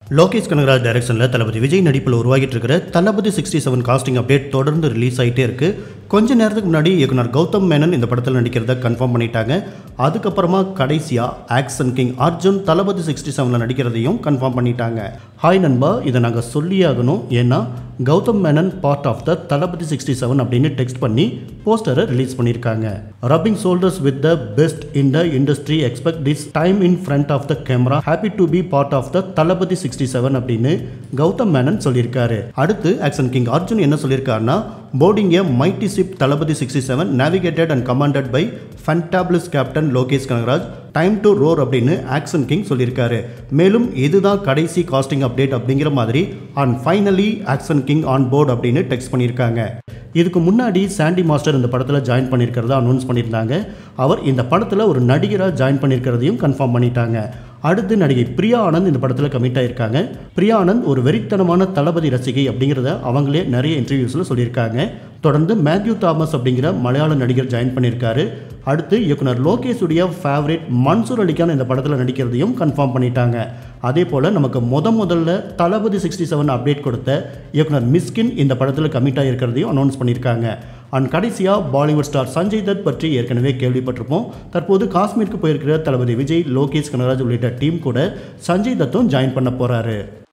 லோகேஷ் கனகராஜ் டைரக்ஷனில் தளபதி விஜய் நடிப்பில் உருவாகிட்டு இருக்கிற Thalapathy sixty seven casting update தொடர்ந்து ரிலீஸ் ஆகிட்டே இருக்கு கொஞ்ச நேரத்துக்கு முன்னாடி இயக்குனர் கௌதம் மேனன் இந்த படத்தில் நடிக்கிறத கன்ஃபார்ம் பண்ணிட்டாங்க அதுக்கப்புறமா கடைசியாக action king Arjun Thalapathy sixty செவனில் நடிக்கிறதையும் கன்ஃபார்ம் பண்ணிட்டாங்க ஹாய் நண்பா இதை நாங்கள் சொல்லியாகணும் ஏன்னா Gautham Menon part of the Thalapathy sixty seven அப்படின்னு டெக்ஸ்ட் பண்ணி போஸ்டரை ரிலீஸ் பண்ணியிருக்காங்க rubbing shoulders with the best in the industry expect this time in front of the camera happy to be part of the Thalapathy sixty seven அப்படின்னு கௌதம் மேனன் சொல்லியிருக்காரு அடுத்து action king Arjun என்ன சொல்லியிருக்காருன்னா boarding a mighty ship Thalapathy sixty seven navigated and commanded by fantabulous captain Lokesh Kanagaraj time to roar அப்படின்னு action king சொல்லியிருக்காரு மேலும் இதுதான் கடைசி காஸ்டிங் அப்டேட் அப்படிங்கிற மாதிரி and finally action king on board அப்படின்னு டெக்ஸ்ட் பண்ணியிருக்காங்க இதுக்கு முன்னாடி சாண்டி மாஸ்டர் இந்த படத்தில் ஜாயின் பண்ணியிருக்கிறதா அனௌன்ஸ் பண்ணியிருந்தாங்க அவர் இந்த படத்தில் ஒரு நடிகராக ஜாயின் பண்ணியிருக்கிறதையும் கன்ஃபார்ம் பண்ணிட்டாங்க அடுத்து நடிகை பிரியா ஆனந்த் இந்த படத்தில் கமிட் ஆயிருக்காங்க பிரியா ஆனந்த் ஒரு வெறித்தனமான தளபதி ரசிகை அப்படிங்கிறத அவங்களே நிறைய இன்டர்வியூஸில் சொல்லியிருக்காங்க தொடர்ந்து மேத்யூ தாமஸ் அப்படிங்கிற மலையாள நடிகர் ஜாயின் பண்ணியிருக்காரு அடுத்து இயக்குனர் லோகேஷுடைய ஃபேவரட் மன்சூர் அலிகான் இந்த படத்தில் நடிக்கிறதையும் கன்ஃபார்ம் பண்ணிட்டாங்க அதே போல் நமக்கு முத முதல்ல தளபதி சிக்ஸ்டி செவன் அப்டேட் கொடுத்த இயக்குனர் மிஸ்கின் இந்த படத்தில் கமிட் ஆகிருக்கிறதையும் அனௌன்ஸ் பண்ணியிருக்காங்க அண்ட் கடைசியாக பாலிவுட் ஸ்டார் சஞ்சய் தத் பற்றி ஏற்கனவே கேள்விப்பட்டிருப்போம் தற்போது காஷ்மீருக்கு போயிருக்கிற தளபதி விஜய் லோகேஷ் கனகராஜ் உள்ளிட்ட டீம் கூட சஞ்சய் தத்தும் ஜாயின் பண்ண போகிறாரு